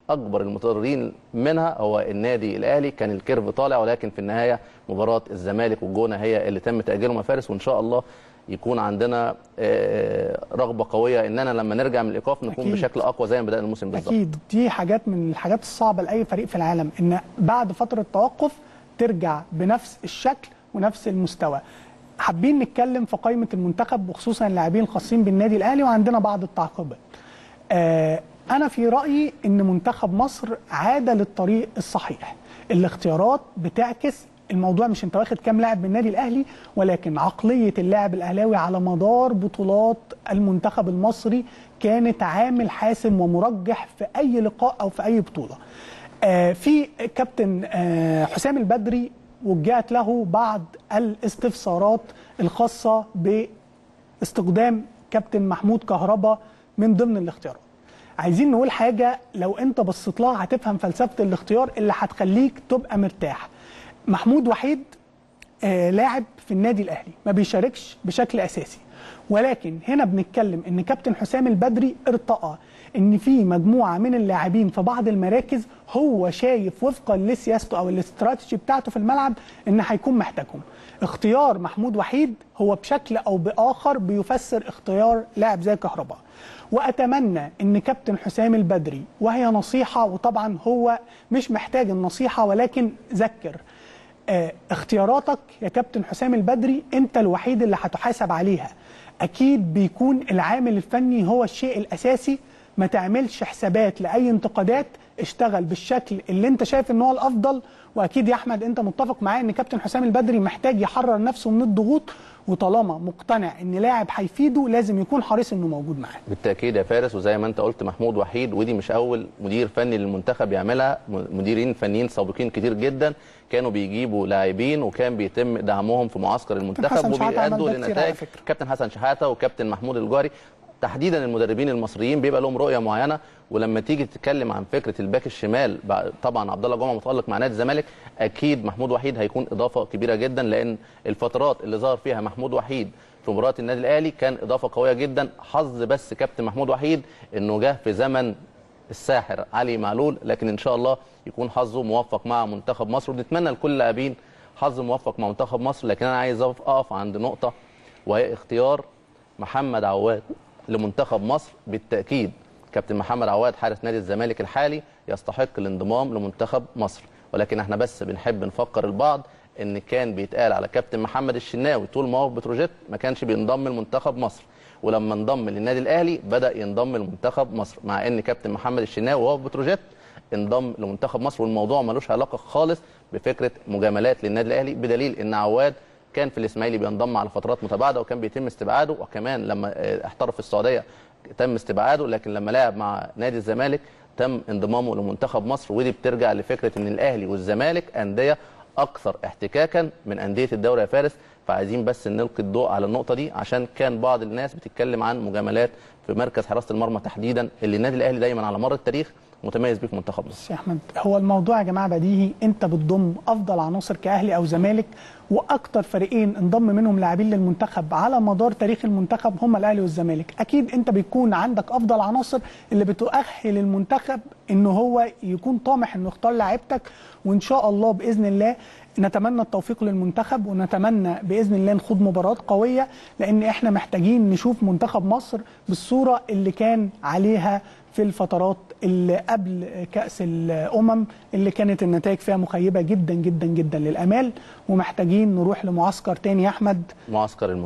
اكبر المتضررين منها هو النادي الاهلي كان الكيرف طالع ولكن في النهايه مباراه الزمالك والجونه هي اللي تم تاجيلهم يا فارس وان شاء الله يكون عندنا آه، رغبه قويه اننا لما نرجع من الايقاف نكون أكيد. بشكل اقوى زي ما بدانا الموسم بالظبط اكيد دي حاجات من الحاجات الصعبه لاي فريق في العالم ان بعد فتره توقف ترجع بنفس الشكل ونفس المستوى حابين نتكلم في قائمه المنتخب وخصوصا اللاعبين الخاصين بالنادي الاهلي وعندنا بعض التعقيبات آه انا في رايي ان منتخب مصر عاد للطريق الصحيح الاختيارات بتعكس الموضوع مش انت واخد كام لاعب من النادي الاهلي ولكن عقليه اللاعب الاهلاوي على مدار بطولات المنتخب المصري كانت عامل حاسم ومرجح في اي لقاء او في اي بطوله. آه في كابتن آه حسام البدري وجهت له بعض الاستفسارات الخاصه باستخدام كابتن محمود كهربا من ضمن الاختيارات. عايزين نقول حاجه لو انت بصيت لها هتفهم فلسفه الاختيار اللي هتخليك تبقى مرتاح. محمود وحيد آه لاعب في النادي الاهلي ما بيشاركش بشكل اساسي ولكن هنا بنتكلم ان كابتن حسام البدري ارتقى ان في مجموعه من اللاعبين في بعض المراكز هو شايف وفقا لسياسته او الاستراتيجي بتاعته في الملعب ان هيكون محتاجهم اختيار محمود وحيد هو بشكل او باخر بيفسر اختيار لاعب زي كهرباء واتمنى ان كابتن حسام البدري وهي نصيحه وطبعا هو مش محتاج النصيحه ولكن ذكر آه، اختياراتك يا كابتن حسام البدري انت الوحيد اللي هتحاسب عليها اكيد بيكون العامل الفني هو الشيء الاساسي ما تعملش حسابات لاي انتقادات اشتغل بالشكل اللي انت شايف ان هو الافضل واكيد يا احمد انت متفق معايا ان كابتن حسام البدري محتاج يحرر نفسه من الضغوط وطالما مقتنع ان لاعب هيفيده لازم يكون حريص انه موجود معاه بالتاكيد يا فارس وزي ما انت قلت محمود وحيد ودي مش اول مدير فني للمنتخب يعملها مديرين فنيين سابقين كتير جدا كانوا بيجيبوا لاعبين وكان بيتم دعمهم في معسكر المنتخب حسن شحاتة عمل وبيأدوا ده كتير على لنتائج فكرة. كابتن حسن شحاته وكابتن محمود الجاري تحديدا المدربين المصريين بيبقى لهم رؤيه معينه ولما تيجي تتكلم عن فكره الباك الشمال بع- طبعا عبد الله جمعه متالق مع نادي الزمالك اكيد محمود وحيد هيكون اضافه كبيره جدا لان الفترات اللي ظهر فيها محمود وحيد في مباراه النادي الاهلي كان اضافه قويه جدا حظ بس كابتن محمود وحيد انه جه في زمن الساحر علي معلول لكن ان شاء الله يكون حظه موفق مع منتخب مصر وبنتمنى لكل اللاعبين حظ موفق مع منتخب مصر لكن انا عايز أقف- اقف عند نقطه وهي اختيار محمد عواد لمنتخب مصر بالتاكيد كابتن محمد عواد حارس نادي الزمالك الحالي يستحق الانضمام لمنتخب مصر ولكن احنا بس بنحب نفكر البعض ان كان بيتقال على كابتن محمد الشناوي طول ما هو في بتروجيت ما كانش بينضم لمنتخب مصر ولما انضم للنادي الاهلي بدا ينضم لمنتخب مصر مع ان كابتن محمد الشناوي وهو في بتروجيت انضم لمنتخب مصر والموضوع ملوش علاقه خالص بفكره مجاملات للنادي الاهلي بدليل ان عواد كان في الاسماعيلي بينضم على فترات متباعده وكان بيتم استبعاده وكمان لما آه، احترف في السعوديه تم استبعاده لكن لما لعب مع نادي الزمالك تم انضمامه لمنتخب مصر ودي بترجع لفكره ان الاهلي والزمالك انديه اكثر احتكاكا من انديه الدوري يا فارس فعايزين بس نلقي الضوء على النقطه دي عشان كان بعض الناس بتتكلم عن مجاملات في مركز حراسه المرمى تحديدا اللي النادي الاهلي دايما على مر التاريخ متميز بيه في منتخب مصر بس يا احمد هو الموضوع يا جماعه بديهي انت بتضم افضل عناصر كاهلي او زمالك واكتر فريقين انضم منهم لاعبين للمنتخب على مدار تاريخ المنتخب هم الاهلي والزمالك اكيد انت بيكون عندك افضل عناصر اللي بتؤهل المنتخب ان هو يكون طامح انه يختار لاعيبتك وان شاء الله باذن الله نتمنى التوفيق للمنتخب ونتمنى باذن الله نخوض مباراه قويه لان احنا محتاجين نشوف منتخب مصر بالصوره اللي كان عليها في الفترات اللي قبل كأس الأمم اللي كانت النتائج فيها مخيبة جدا جدا جدا للأمال ومحتاجين نروح لمعسكر تاني يا أحمد معسكر